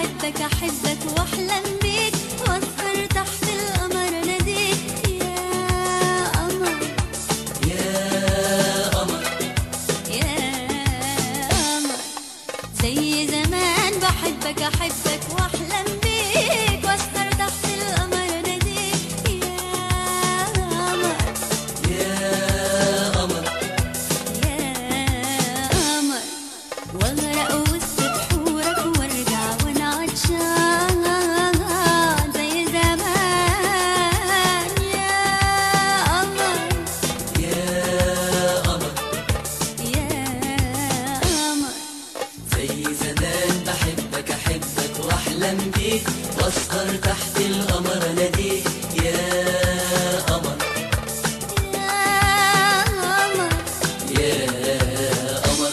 بحبك احبك واحلم بيك واسهر تحت القمر ناديك يا قمر يا قمر يا قمر زي زمان بحبك احبك واحلم بيك واسهر تحت القمر ناديك يا قمر يا قمر يا قمر واغرق وسط بحورك وارجع وانا عطشان زي زمان يا قمر يا قمر يا قمر زي زمان بحبك احبك واحلم بيك واسهر تحت القمر اناديك يا قمر يا قمر يا قمر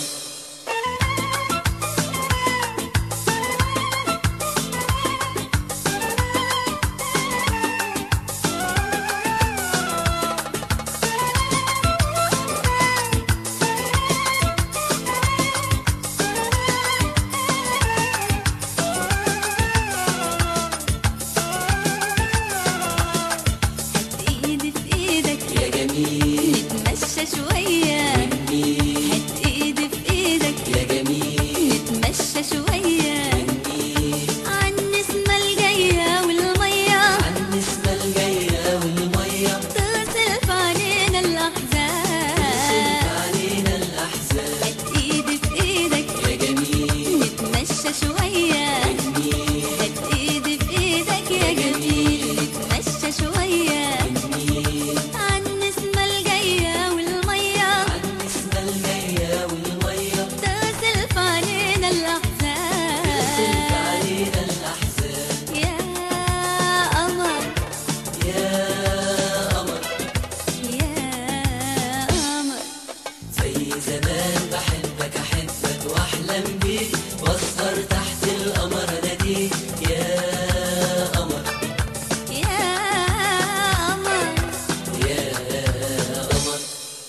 ايدي في ايدك يا جميل نتمشى شوية مني هات ايدي في ايدك يا جميل نتمشى شوية مني عن النسمة الجاية والمية عن النسمة الجاية والمية تصل في علينا الأحزان تسلف علينا الأحزان هات ايدي في ايدك يا جميل نتمشى شوية مني هات ايدي في ايدك يا جميل نتمشى شوية مني عن النسمة الجاية والمية عن النسمة الجاية والمية تصل في علينا تسلف الأحزان علينا الأحزان يا قمر يا قمر يا قمر زي زمان بحبك أحبك وأحلم بيك وأسهر تحت القمر أناديك يا قمر يا قمر يا قمر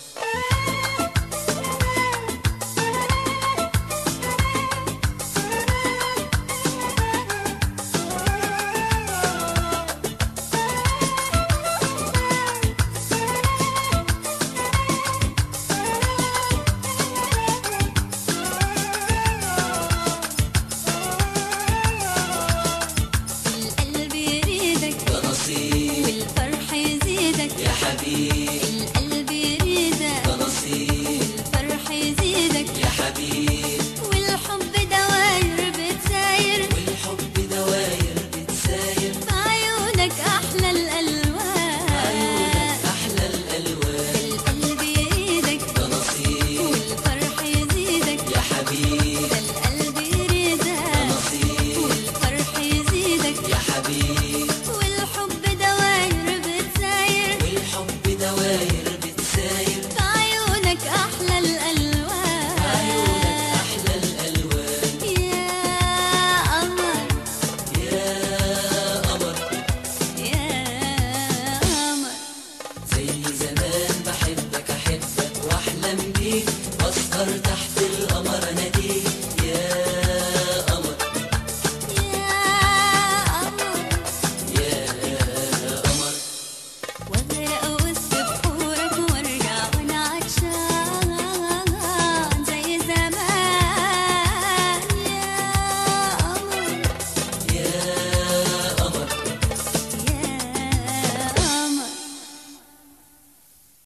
القلب يريدك ده نصيب والفرح يزيدك يا حبيب القلب يريدك ده نصيب والفرح يزيدك يا حبيب والحب دواير بتساير والحب دواير بتساير بعيونك أحلى الألوان عيونك أحلى الألوان القلب يريدك ده نصيب والفرح يزيدك يا حبيب ده القلب يريدك نصيب والفرح يزيدك يا حبيب والحب دواير بتساير والحب دواير بتساير بعيونك أحلى الألوان عيونك أحلى الألوان يا قمر يا قمر يا قمر زي زمان بحبك أحبك وأحلم بيك وأسهر تحت